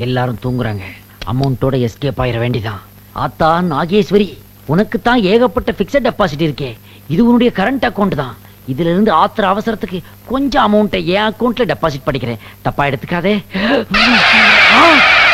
எல்லாரும் தூங்குறாங்க அமௌண்ட்டோட எஸ்கேப் ஆயிட வேண்டிதான் ஆத்தா நாகேஸ்வரி உனக்கு தான் ஏகப்பட்ட பிக்சட் டெபாசிட் இருக்கே இது உன்னுடைய கரண்ட் அக்கவுண்ட் தான் இதுல இருந்து ஆத்திர அவசரத்துக்கு கொஞ்சம் அமௌண்ட்டை என் அக்கவுண்ட்ல டெபாசிட் பண்ணிக்கிறேன் தப்பா எடுத்துக்காதே ஆ!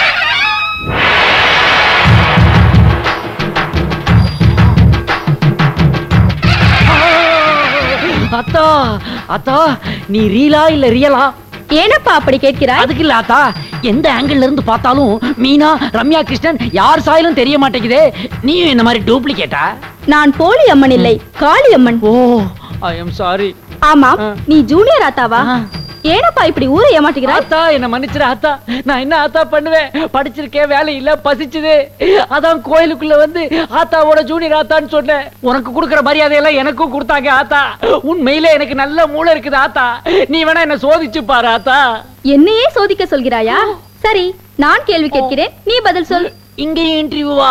அத்தா அத்தா நீ ரீலா இல்ல ரியலா ஏனப்பா அப்படி கேட்கிறாய் அதுக்கு இல்ல அத்தா எந்த ஆங்கிள் இருந்து பார்த்தாலும் மீனா ரம்யா கிருஷ்ணன் யார் சாயலும் தெரிய மாட்டேங்குதே நீயும் இந்த மாதிரி டூப்ளிகேட்டா நான் போலி அம்மன் இல்லை காளி அம்மன் ஓ ஐ எம் சாரி ஆமாம் ஆ. நீ ஜூனியர் ஆத்தாவா ஆ. ஏனப்பா இப்படி ஊரை ஏமாற்றுகிறாய் ஆத்தா என்ன மன்னிச்சிரு ஆத்தா நான் என்ன ஆத்தா பண்ணுவேன் படிச்சிருக்கேன் வேலை இல்ல பசிச்சுது அதான் கோயிலுக்குள்ள வந்து ஆத்தாவோட ஜூனியர் ஆத்தான்னு சொன்னேன் உனக்கு கொடுக்கிற மரியாதையெல்லாம் எனக்கும் கொடுத்தாங்க ஆத்தா உண்மையிலே எனக்கு நல்ல மூளை இருக்குது ஆத்தா நீ வேணா என்ன சோதிச்சு பாரு ஆத்தா என்னையே சோதிக்க சொல்கிறாயா சரி நான் கேள்வி கேட்கிறேன் நீ பதில் சொல் இங்கேயும் இன்டர்வியூவா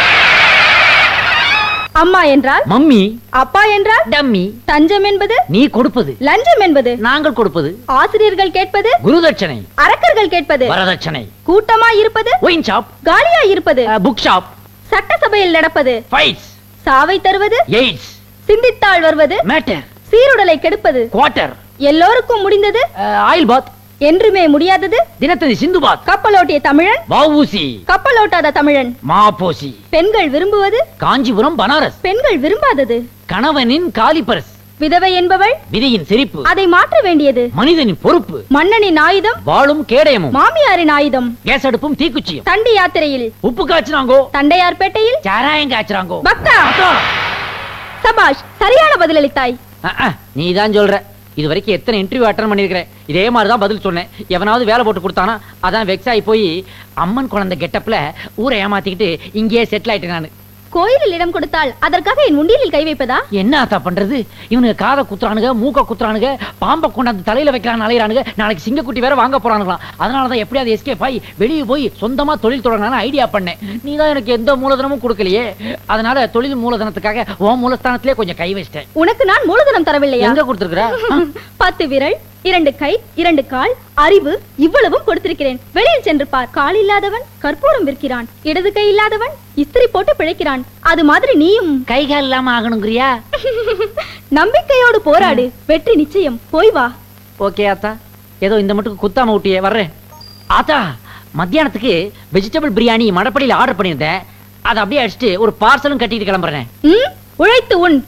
அம்மா என்றால் மம்மி அப்பா என்றால் டம்மி தஞ்சம் என்பது நீ கொடுப்பது லஞ்சம் என்பது நாங்கள் கொடுப்பது ஆசிரியர்கள் கேட்பது குருதட்சணை அரக்கர்கள் கேட்பது வரதட்சணை கூட்டமா இருப்பது ஒயின் ஷாப் காலியா இருப்பது புக் ஷாப் சட்டசபையில் நடப்பது ஃபைட்ஸ் சாவை தருவது எய்ட்ஸ் சிந்தித்தாள் வருவது மேட்டர் சீருடலை கெடுப்பது குவார்டர் எல்லோருக்கும் முடிந்தது ஆயில் பாத் என்றுமே முடியாதது தினத்தந்தி சிந்து பாத் கப்பலோட்டிய தமிழன் வவுசி கப்பலோட்டாத தமிழன் மாபோசி பெண்கள் விரும்புவது காஞ்சிபுரம் பனாரஸ் பெண்கள் விரும்பாதது கணவனின் காலிபரஸ் விதவை என்பவள் விதியின் சிரிப்பு அதை மாற்ற வேண்டியது மனிதனின் பொறுப்பு மன்னனின் ஆயுதம் வாளும் கேடயமும் மாமியாரின் ஆயுதம் கேஸ் அடுப்பும் தீக்குச்சியும் தண்டி யாத்திரையில் உப்பு காய்ச்சினாங்கோ தண்டையார்பேட்டையில் சாராயம் காய்ச்சறாங்கோ பக்தா சபாஷ் சரியான பதிலளித்தாய் நீ தான் சொல்ற இது வரைக்கும் எத்தனை இன்டர்வியூ அட்டன் பண்ணிருக்கிறேன் இதே மாதிரி தான் பதில் சொன்னேன் எவனாவது வேலை போட்டு கொடுத்தானா அதான் வெக்ஸ் ஆகி போய் அம்மன் குழந்தை கெட்டப்ல ஊரை ஏமாத்திக்கிட்டு இங்கேயே செட்டில் ஆயிட்டேன் நான் கோயிலில் இடம் கொடுத்தால் அதற்காக என் முண்டியில் கை வைப்பதா என்ன ஆத்தா பண்றது இவனுங்க காதை குத்துறானுங்க மூக்க குத்துறானுங்க பாம்பை கொண்டாந்து தலையில வைக்கிறான் அலையிறானுங்க நாளைக்கு சிங்கக்குட்டி வேற வாங்க போறானுங்களாம் அதனாலதான் எப்படியாவது எஸ்கேப் ஆகி வெளியே போய் சொந்தமா தொழில் தொடங்கலாம்னு ஐடியா பண்ணேன் நீ தான் எனக்கு எந்த மூலதனமும் கொடுக்கலையே அதனால தொழில் மூலதனத்துக்காக உன் மூலஸ்தானத்திலே கொஞ்சம் கை வச்சிட்டேன் உனக்கு நான் மூலதனம் தரவில்லையா எங்க கொடுத்துருக்குற பத்து விரல் இரண்டு கை இரண்டு கால் அறிவு இவ்வளவும் கொடுத்திருக்கிறேன் வெளியில் சென்று பார் கால் இல்லாதவன் கற்பூரம் விற்கிறான் இடது கை இல்லாதவன் இஸ்திரி போட்டு பிழைக்கிறான் அது மாதிரி நீயும் கை கால் இல்லாம ஆகணுங்கிறியா நம்பிக்கையோடு போராடு வெற்றி நிச்சயம் போய் வா ஓகே ஆத்தா ஏதோ இந்த மட்டும் குத்தாம விட்டியே வர்றேன் ஆத்தா மத்தியானத்துக்கு வெஜிடபிள் பிரியாணி மடப்படியில் ஆர்டர் பண்ணியிருந்தேன் அதை அப்படியே அடிச்சுட்டு ஒரு பார்சலும் கட்டிட்டு கிளம்புறேன் ம் உழைத்து உன்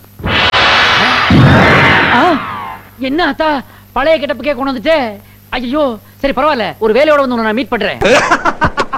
ஆ, என்ன ஆத்தா பழைய கெட்டப்புக்கே கொண்டு வந்துட்டே ஐயோ சரி பரவாயில்ல ஒரு வேலையோட வந்து உன்னை நான் மீட் பண்றேன்